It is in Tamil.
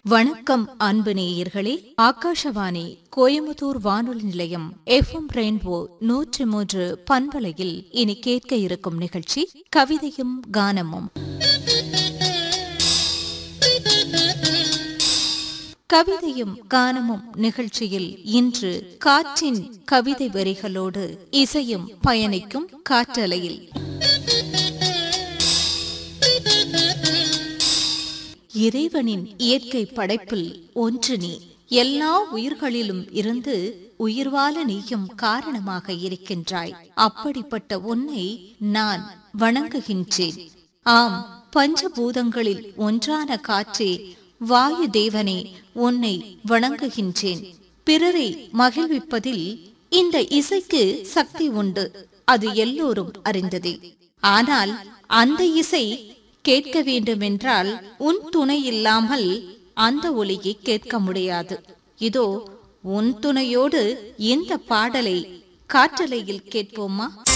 வணக்கம் அன்பு நேயர்களே ஆகாஷவாணி கோயம்புத்தூர் வானொலி நிலையம் எஃப்எம் ரெயின்போ நூற்றி மூன்று பண்பலையில் இனி கேட்க இருக்கும் நிகழ்ச்சி கவிதையும் கானமும் கவிதையும் கானமும் நிகழ்ச்சியில் இன்று காற்றின் கவிதை வரிகளோடு இசையும் பயணிக்கும் காற்றலையில் இறைவனின் இயற்கை படைப்பில் ஒன்று நீ எல்லா உயிர்களிலும் இருந்து உயிர் வாழ நீயும் காரணமாக இருக்கின்றாய் அப்படிப்பட்ட உன்னை நான் வணங்குகின்றேன் ஆம் பஞ்சபூதங்களில் ஒன்றான காற்றே வாயு தேவனே உன்னை வணங்குகின்றேன் பிறரை மகிழ்விப்பதில் இந்த இசைக்கு சக்தி உண்டு அது எல்லோரும் அறிந்ததே ஆனால் அந்த இசை கேட்க வேண்டுமென்றால் உன் துணை இல்லாமல் அந்த ஒலியை கேட்க முடியாது இதோ உன் துணையோடு இந்த பாடலை காற்றலையில் கேட்போமா